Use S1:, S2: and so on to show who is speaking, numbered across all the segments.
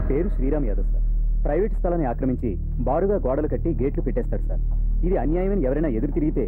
S1: పేరు Sriram Yadav sir private స్థలాన్ని ఆక్రమించి బారుగా గోడలు కట్టి గేట్లు పెట్టేస్తాడు సార్ ఇది అన్యాయమని ఎవరైనా ఎదురు తిరిగితే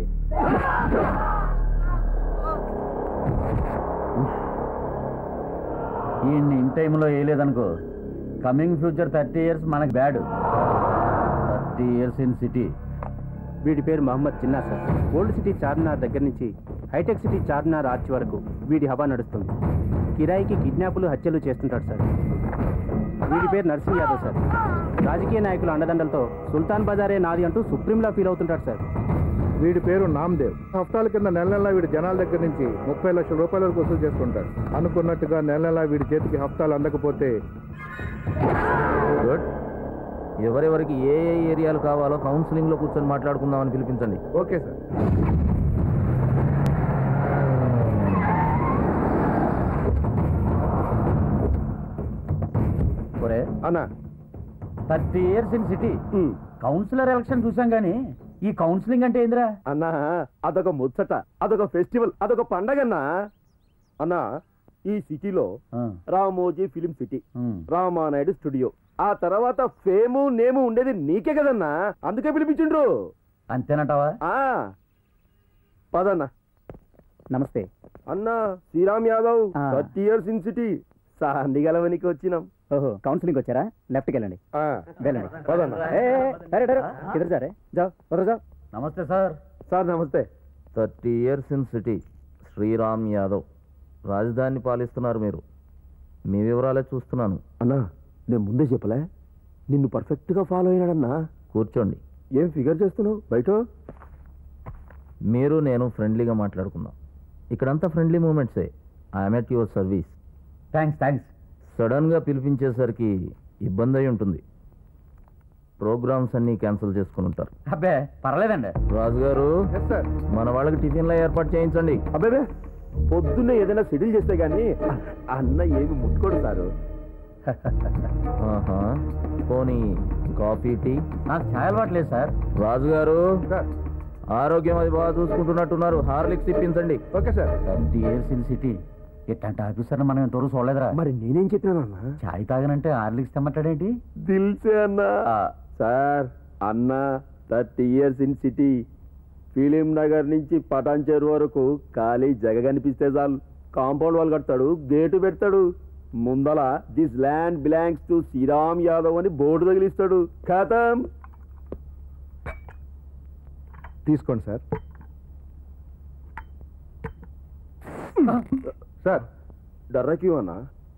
S2: ఈ ఇన్ టైంలో వేయలేదనుకో కమింగ్ ఫ్యూచర్ థర్టీ ఇయర్స్ మనకి bad thirty years in city
S1: వీడి పేరు Mohammed Chinna sir old city Charminar దగ్గర నుంచి హైటెక్ సిటీ చార్మినార్ ఆర్చ్ వరకు వీడి హవా నడుస్తుంది కిరాయికి కిడ్నాపులు హత్యలు చేస్తుంటాడు సార్ వీడి పేరు నర్సింగ్ యాదవ్ సార్ రాజకీయ నాయకుల అండదండలతో సుల్తాన్ బజారే నాది అంటూ సుప్రీంలా ఫీల్ అవుతుంటాడు సార్
S3: వీడి పేరు నామ్దేవ్ హఫ్తాల కింద నెల నెల వీడి జనాల దగ్గర నుంచి ముప్పై లక్షల రూపాయల వరకు వసూలు చేసుకుంటాడు అనుకున్నట్టుగా నెల నెల వీడి చేతికి హఫ్తాలు అందకపోతే
S2: గుడ్ ఎవరెవరికి ఏ ఏ ఏరియాలు కావాలో కౌన్సిలింగ్లో కూర్చొని మాట్లాడుకుందామని పిలిపించండి
S3: ఓకే సార్
S2: ఒరే
S3: అన్నా
S2: thirty years in city councillor election చూసాం కానీ ఈ కౌన్సిలింగ్ అంటే ఏందిరా
S4: అన్నా అదొక ముచ్చట అదొక ఫెస్టివల్ అదొక పండగన్నా అన్నా ఈ సిటీలో
S2: ఆ,
S4: Ramoji film city
S2: um.
S4: Ramanaidu studio ఆ తర్వాత ఫేము నేము ఉండేది నీకే కదన్నా అందుకే పిలిపించిండ్రు
S2: అంతేనంటావా
S4: ఆ పదన్నా
S1: నమస్తే
S4: అన్నా శ్రీరామ్ యాదవ్
S1: ఆ.
S4: థర్టీ ఇయర్స్ ఇన్ సిటీ సాందిగలవనికి వచ్చినాం
S1: ఓహో కౌన్సిలింగ్ వచ్చారా లెఫ్ట్కి వెళ్ళండి
S3: ఆ,
S1: వెళ్ళండి
S4: పదన్నా
S1: ఏ, ఏ, అరే, అరే, కిధర్ जा रहे? जाओ बरो जाओ
S2: నమస్తే సార్
S4: సార్ నమస్తే
S2: thirty years in city Sriram Yadav రాజధాని పాలిస్తున్నారు మీరు మీ వివరాలే చూస్తున్నాను
S4: అన్నా నేను ముందే చెప్పలే నిన్ను పర్ఫెక్ట్ గా ఫాలో అయినాడన్నా
S2: కూర్చోండి
S4: ఏం ఫిగర్ చేస్తున్నావు బయట
S2: మీరు నేను ఫ్రెండ్లీగా మాట్లాడుకుందాం ఇక్కడంతా ఫ్రెండ్లీ మూమెంట్సే I'm at your service thanks thanks సడన్గా పిలిపించేసరికి ఇబ్బంది అయి ఉంటుంది ప్రోగ్రామ్స్ అన్నీ క్యాన్సిల్ చేసుకుని ఉంటారు
S1: అబ్బే పర్లేదండి
S2: రాజు గారు
S3: ఎస్ సార్
S2: మన వాళ్ళకి టిఫిన్లో ఏర్పాటు చేయించండి
S4: అబ్బాబే పొద్దున్నే ఏదైనా షెడ్యూల్ చేస్తే గానీ అన్న ఏమి ముట్టుకోడు సారు
S2: ఆహా. పోనీ కాఫీ టీ
S1: నాకు ఛాయ్ అలవాటు లేదు సార్
S2: రాజు గారు
S3: సార్
S2: ఆరోగ్యం అది బాగా చూసుకుంటున్నట్టున్నారు హార్లిక్స్ ఇప్పించండి
S3: okay sir
S2: thirty years in city ఇట్లాంటి ఆఫీసర్ని మనం ఇంతవరకు చూడలేదురా
S4: మరి నేనేం చెప్పినానన్నా
S2: చాయ్ తాగనంటే హార్లిక్స్ తెమ్మటాడేంటి
S4: దిల్సే అన్నా సార్ అన్న thirty years in city film Nagar నుంచి పటాన్చేరు వరకు ఖాళీ జగ కనిపిస్తే చాలు కాంపౌండ్ వాళ్ళు కడతాడు గేటు పెడతాడు ముందల this land belongs to Sriram Yadav అని బోర్డు తగిలిస్తాడు ఖాతం
S3: తీసుకోండి సార్ సార్
S4: డర్రకి అన్నా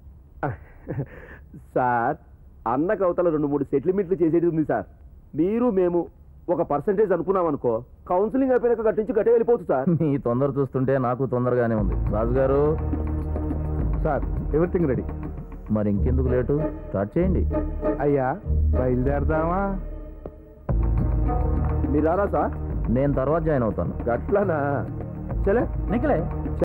S4: సార్ అన్నకు అవతల రెండు మూడు సెటిల్మెంట్లు చేసేది ఉంది సార్ మీరు మేము ఒక పర్సంటేజ్ అనుకున్నాం అనుకో కౌన్సిలింగ్ అయిపోయాక కట్టించి గట్టే వెళ్ళిపోతుంది సార్
S2: మీ తొందర చూస్తుంటే నాకు తొందరగానే ఉంది రాజు గారు
S3: సార్ ఎవ్రీథింగ్ రెడీ
S2: మరి ఇంకెందుకు లేటు స్టార్ట్ చేయండి
S3: అయ్యా బయలుదేరదామా
S4: మీరు రారా సార్
S2: నేను తర్వాత జాయిన్ అవుతాను
S4: గట్లనా చలే
S2: నిఖిలే